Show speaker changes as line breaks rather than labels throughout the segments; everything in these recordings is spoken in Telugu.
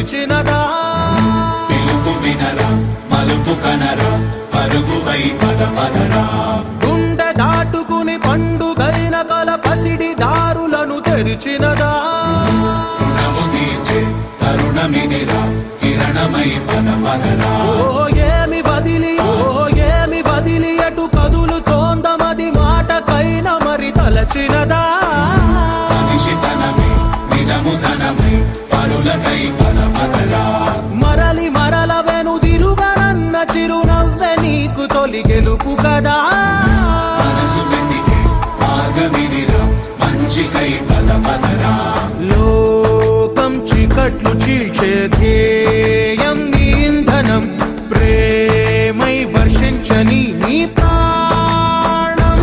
పిలిచినదా
పిలుపు వినరా మలుపు కనరా పరుగువై పద పదరా
గుండె దాటుకుని పండుగైన కల పసిడి దారులను తెరిచినదా
రుణము తీర్చే తరుణమినిరా కిరణమై పద పదరా
ఓ ఏమి వదిలి ఓ ఏమి వదిలి అటు కదులుతోందమది మాటకైన మరి తలచినదా
మనిషితనమే నిజము ధనమై పరులకై పద పదరా
మరలి మరల వెనుదిరుగనన్న చిరునవ్వె నీకు తొలి గెలుపు కదా
మనసు వెతికే మార్గమినిరా మంచికై పద పదరా
లోకం చీకట్లు చీల్చే ధ్యేయం నీ ఇంధనం ప్రేమై వర్షించని నీ ప్రాణం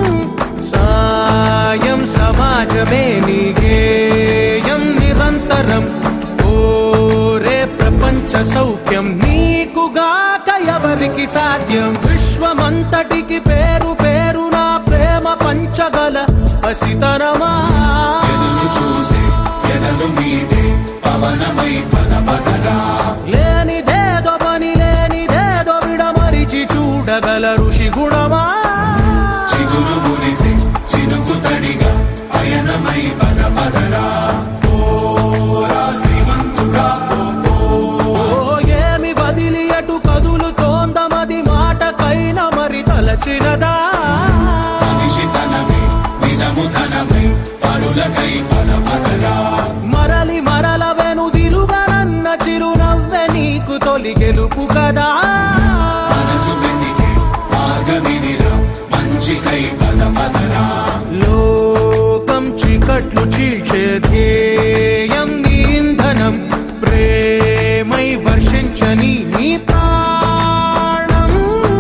సాయం సమాజమే నీ గేయం నిరంతరం ఓరే ప్రపంచ సౌఖ్యం నీకుగాక ఎవరికి సాధ్యం విశ్వమంతటికి పేరు పేరు నా ప్రేమ పంచగల పసితనమా
ఎదురు చూసే ఎదలు మీడే పవనమై పద పదరా
లేనిదేదో పని లేనిదేదో విడమరిచి చూడగల ఋషి గుణమా
చిగురు మురిసే చినుకు తడిగా పయనమై పద పదరా ఓరా శ్రీమంతుడా ఓ
ఓ ఏమి వదిలి అటు కదులుతోందమది మాటకైన మరి తలచినదా
మనిషితనమే నిజము ధనమై పరులకై పద పదరా
మరలి మరల వెనుదిరుగనన్న చిరునవ్వె నీకు తొలి గెలుపు కదా
మనసు వెతికే మార్గమిదిరా మంచికై పద పదరా
లోకం చీకట్లు చీల్చే ధ్యేయం నీ ఇంధనం ప్రేమై వర్షించని నీ ప్రాణం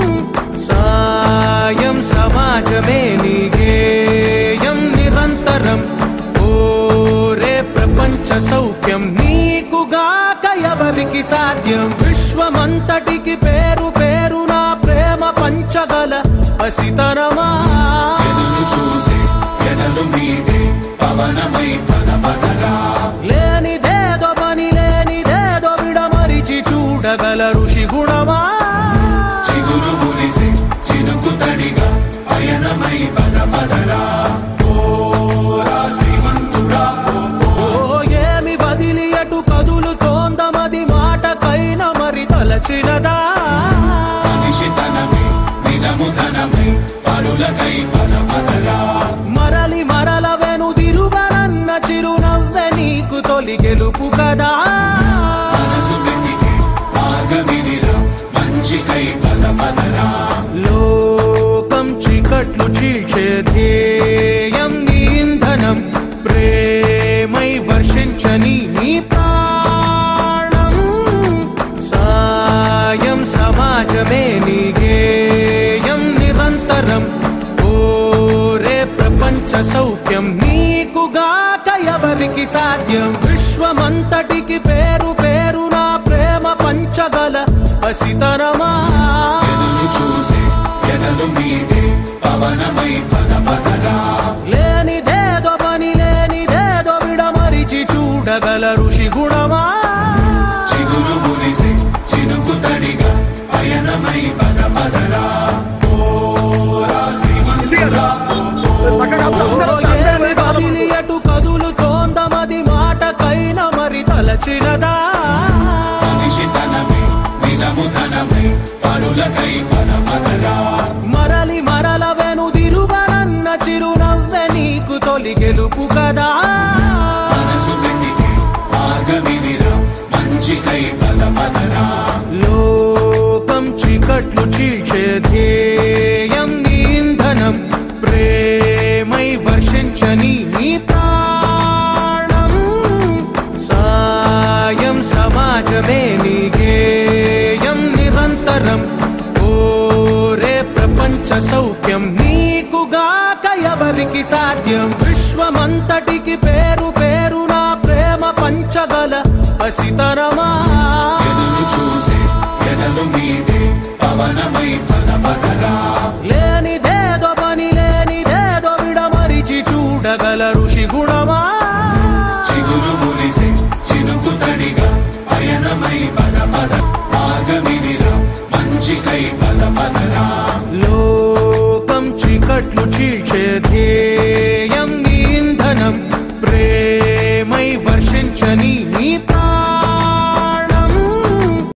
సాయం సమాజమే నీ గేయం నిరంతరం ఓరే ప్రపంచ సౌఖ్యం నీకుగాక ఎవరికి సాధ్యం విశ్వమంతటికి పేరు పేరు నా ప్రేమ పంచగల పసితనమా
ఎదురు చూసే ఎదలు మీడే పవనమై పద పదరా
లేనిదేదో పని లేనిదేదో విడమరిచి చూడగల ఋషి గుణమా
చిగురు మురిసే చినుకు తడిగా పయనమై పద పదరా ఓరా శ్రీమంతుడా ఓ
ఓ ఏమి వదిలి అటు కదులుతోందమది మాటకైన మరి తలచినదా
మనిషితనమే నిజము ధనమై పరులకై పద పదరా
మరలి మరల వెనుదిరుగనన్న చిరునవ్వె నీకు తొలి గెలుపు కదా
మనసు వెతికే మార్గమిదిరా మంచికై పద పదరా
లోకం చీకట్లు చీల్చే ధ్యేయం నీ ఇంధనం ప్రేమై వర్షించని నీ ప్రాణం సాయం సమాజమే నీ గేయం నిరంతరం ఓరే ప్రపంచ సౌఖ్యం నీకుగాక ఎవరికి సాధ్యం విశ్వమంతటికి పేరు పేరు నా ప్రేమ పంచగల పసితనమా
ఎదురు చూసే ఎదలు మీడే పవనమై పద పదరా
లేనిదేదో పని లేనిదేదో విడమరిచి చూడగల ఋషి గుణమా
చిగురు మురిసే చినుకు తడిగా పయనమై పద పదరా ఓరా శ్రీమంతుడా
ఓ ఏమి వదిలి అటు కదులుతోందమది మాటకైన మరి తలచినదా
మనిషితనమే నిజము ధనమై పరులకై పద పదరా
మరలి మరల వెనుదిరుగనన్న చిరునవ్వె నీకు తొలి గెలుపు కదా
మనసు వెతికే మార్గమిదిరా మంచికై పద పదరా
లోకం చీకట్లు చీల్చే ధ్యేయం నీ ఇంధనం ప్రేమై వర్షించని నీ ప్రాణం సాయం సమాజమే నీ గేయం నిరంతరం ఓరే ప్రపంచ సౌఖ్యం నీకుగాక ఎవరికి సాధ్యం విశ్వమంతటికి పేరు పేరు నా ప్రేమ పంచగల పసితనమా
ఎదురు చూసే ఎదలు మీడే పవనమై పద పదరా
లేనిదేదో పని లేనిదేదో విడమరిచి చూడగల ఋషి గుణమా
చిగురు మురిసే చినుకు తడిగా పయనమై పద పద మార్గమిదిరా మంచికై పద పదరా
లోకం చీకట్లు చీల్చే ధ్యేయం